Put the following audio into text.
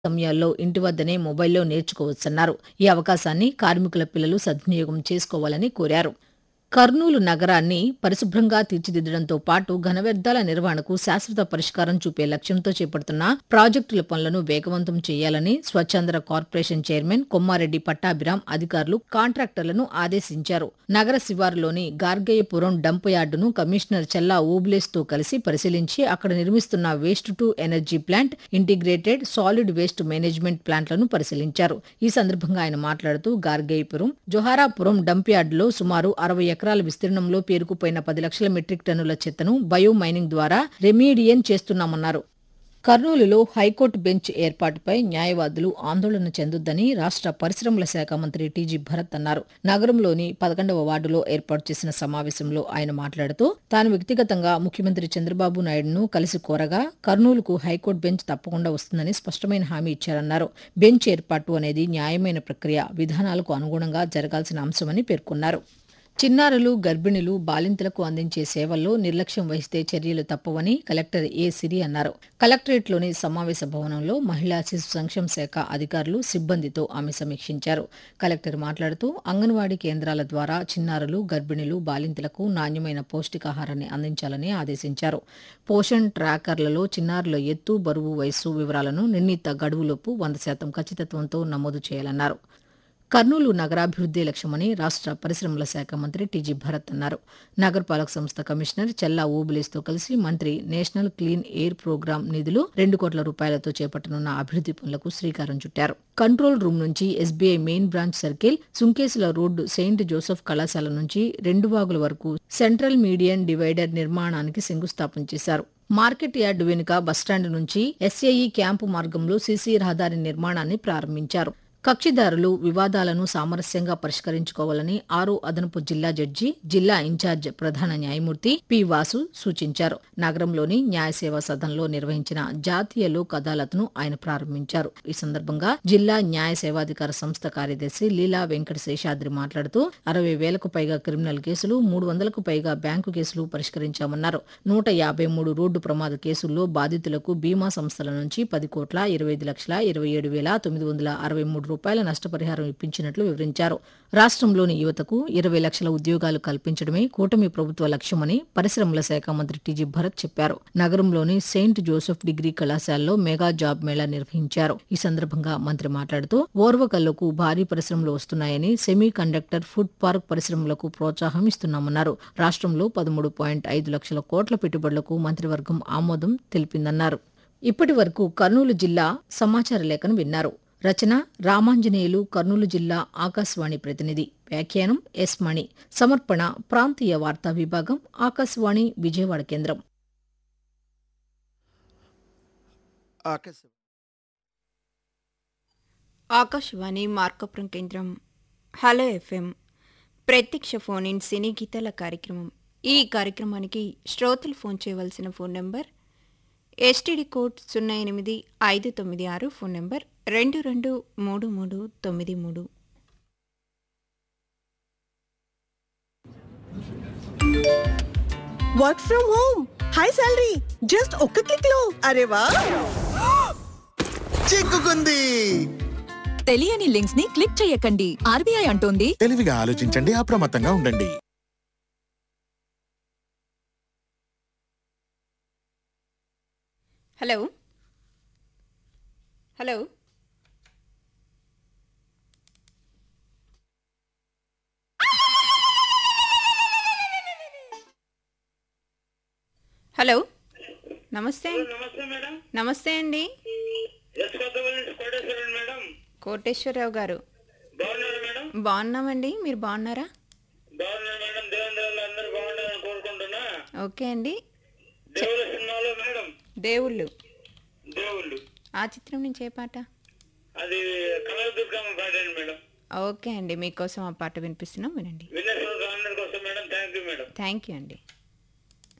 సమయాల్లో ఇంటి వద్దనే మొబైల్లో నేర్చుకోవచ్చన్నారు ఈ అవకాశాన్ని కార్మికుల పిల్లలు సద్వినియోగం చేసుకోవాలని కోరారు కర్నూలు నగరాన్ని పరిశుభ్రంగా తీర్చిదిద్దడంతో పాటు ఘన వ్యర్థాల నిర్వహణకు శాశ్వత పరిష్కారం చూపే లక్ష్యంతో చేపడుతున్న ప్రాజెక్టుల పనులను వేగవంతం చేయాలని స్వచ్ఛంద్ర కార్పొరేషన్ చైర్మన్ కొమ్మారెడ్డి పట్టాభిరామ్ అధికారులు కాంట్రాక్టర్లను ఆదేశించారు నగర శివారులోని గార్గయ్యపురం డంప్ యార్డును కమిషనర్ చెల్లా ఓబ్లేస్ తో కలిసి పరిశీలించి అక్కడ నిర్మిస్తున్న waste to energy plant integrated solid waste management ప్లాంట్లను పరిశీలించారు ఈ సందర్భంగా ఆయన మాట్లాడుతూ గార్గయ్యపురం జొహారాపురం డంప్ యార్డులో సుమారు అరవై ఎకరాల విస్తీర్ణంలో పేరుకుపోయిన పది లక్షల మెట్రిక్ టన్నుల చెత్తను బయో మైనింగ్ ద్వారా రెమీడియన్ చేస్తున్నామన్నారు కర్నూలులో హైకోర్టు బెంచ్ ఏర్పాటుపై న్యాయవాదులు ఆందోళన చెందొద్దని రాష్ట్ర పరిశ్రమల శాఖ మంత్రి టీజీ భరత్ అన్నారు నగరంలోని పదకొండవ వార్డులో ఏర్పాటు చేసిన సమావేశంలో ఆయన మాట్లాడుతూ తాను వ్యక్తిగతంగా ముఖ్యమంత్రి చంద్రబాబు నాయుడును కలిసి కోరగా కర్నూలుకు హైకోర్టు బెంచ్ తప్పకుండా వస్తుందని స్పష్టమైన హామీ ఇచ్చారన్నారు బెంచ్ ఏర్పాటు అనేది న్యాయమైన ప్రక్రియ విధానాలకు అనుగుణంగా జరగాల్సిన అంశమని పేర్కొన్నారు చిన్నారులు గర్భిణులు బాలింతలకు అందించే సేవల్లో నిర్లక్ష్యం వహిస్తే చర్యలు తప్పవని కలెక్టర్ ఏ సిరి అన్నారు కలెక్టరేట్లోని సమావేశ భవనంలో మహిళా శిశు సంక్షేమ శాఖ అధికారులు సిబ్బందితో ఆమె సమీక్షించారు కలెక్టర్ మాట్లాడుతూ అంగన్వాడీ కేంద్రాల ద్వారా చిన్నారులు గర్భిణులు బాలింతలకు నాణ్యమైన పౌష్టికాహారాన్ని అందించాలని ఆదేశించారు పోషణ్ ట్రాకర్లలో చిన్నారుల ఎత్తు బరువు వయస్సు వివరాలను నిర్ణీత గడువులోపు వంద శాతం ఖచ్చితత్వంతో నమోదు చేయాలన్నారు కర్నూలు నగరాభివృద్ధి లక్ష్యమని రాష్ట్ర పరిశ్రమల శాఖ మంత్రి టీజీ భరత్ అన్నారు నగరపాలక సంస్థ కమిషనర్ చెల్లా ఓబులేస్తో కలిసి మంత్రి నేషనల్ క్లీన్ ఎయిర్ ప్రోగ్రాం నిధులు రెండు కోట్ల రూపాయలతో చేపట్టనున్న అభివృద్ధి పనులకు శ్రీకారం చుట్టారు కంట్రోల్ రూమ్ నుంచి SBI main branch circle Sunkesula road Saint Joseph కళాశాల నుంచి రెండు వాగుల వరకు సెంట్రల్ మీడియన్ డివైడర్ నిర్మాణానికి శంకుస్థాపన చేశారు మార్కెట్ యార్డు వెనుక బస్టాండ్ నుంచి ఎస్ఏఈ క్యాంపు మార్గంలో సీసీ రహదారి నిర్మాణాన్ని ప్రారంభించారు కక్షిదారులు వివాదాలను సామరస్యంగా పరిష్కరించుకోవాలని ఆరో అదనపు జిల్లా జడ్జి జిల్లా ఇన్ఛార్జ్ ప్రధాన న్యాయమూర్తి పి వాసు సూచించారు నగరంలోని న్యాయ సేవా సదన్లో నిర్వహించిన జాతీయ లోక్ అదాలత్ను ఆయన ప్రారంభించారు ఈ సందర్భంగా జిల్లా న్యాయ సేవాధికార సంస్థ కార్యదర్శి లీలా వెంకట శేషాద్రి మాట్లాడుతూ అరవై వేలకు పైగా క్రిమినల్ కేసులు మూడు వందలకు పైగా బ్యాంకు కేసులు పరిష్కరించామన్నారు నూట యాభై మూడు రోడ్డు ప్రమాద కేసుల్లో బాధితులకు బీమా సంస్థల నుంచి పది కోట్ల ఇరవై ఐదు లక్షల ఇరవై ఏడు వేల తొమ్మిది వందల అరవై మూడు రూపాయల నష్టపరిహారం ఇప్పించినట్లు వివరించారు రాష్ట్రంలోని యువతకు ఇరవై లక్షల ఉద్యోగాలు కల్పించడమే కూటమి ప్రభుత్వ లక్ష్యమని పరిశ్రమల శాఖ మంత్రి టీజీ భరత్ చెప్పారు నగరంలోని సెయింట్ జోసెఫ్ డిగ్రీ కళాశాలలో మెగా జాబ్ మేళా నిర్వహించారు ఈ సందర్భంగా మంత్రి మాట్లాడుతూ ఓర్వకల్లుకు భారీ పరిశ్రమలు వస్తున్నాయని సెమీ కండక్టర్ ఫుడ్ పార్క్ పరిశ్రమలకు ప్రోత్సాహం ఇస్తున్నామన్నారు రాష్ట్రంలో పదమూడు పాయింట్ ఐదు లక్షల కోట్ల పెట్టుబడులకు మంత్రివర్గం ఆమోదం తెలిపిందన్నారు ఇప్పటి వరకు కర్నూలు జిల్లా సమాచార లేఖను విన్నారు రచన రామాంజనేయులు కర్నూలు జిల్లా ఆకాశవాణి ప్రతినిధి వ్యాఖ్యానం ఎస్ మణి సమర్పణ ప్రాంతీయ వార్తా విభాగం ఆకాశవాణి విజయవాడ కేంద్రం ఆకాశ ఆకాశవాణి మార్కపురం కేంద్రం హలో ఎఫ్ఎం ప్రత్యక్ష ఫోన్ ఇన్ సినీ గీతాల కార్యక్రమం ఈ కార్యక్రమానికి శ్రోతలు ఫోన్ చేయవలసిన ఫోన్ నెంబర్ ఎస్టీడీ కోడ్ సున్నా ఎనిమిది ఐదు తొమ్మిది ఆరు ఫోన్ నెంబర్ రెండు రెండు మూడు మూడు తొమ్మిది మూడు work from home high salary just ఒక్క క్లిక్ లో అరే వా చిక్కుకుంది తెలియని లింక్స్ ని క్లిక్ చేయకండి ఆర్బీఐ అంటోంది తెలివిగా ఆలోచించండి అప్రమత్తంగా ఉండండి హలో హలో హలో నమస్తే నమస్తే మేడం నమస్తే అండి ఎస్ కొత్తపల్లి నుంచి కోటేశ్వరన్ మేడం కోటేశ్వరరావు గారు బాగున్నారు మేడం బాగున్నామండి మీరు బాగున్నారా బాగున్నారు మేడం దేవేంద్ర అందరూ బాగుండాలని కోరుకుంటున్నా ఓకే అండి దేవుల సినిమాలో మేడం దేవుళ్ళు దేవుళ్ళు ఆ చిత్రం నుంచి ఏ పాట అది కనక దుర్గమ్మ పాడండి మేడం ఓకే అండి మీకోసం ఆ పాట వినిపిస్తున్నాం వినండి వినేశ్వర అందరి కోసం madam thank you madam thank you అండి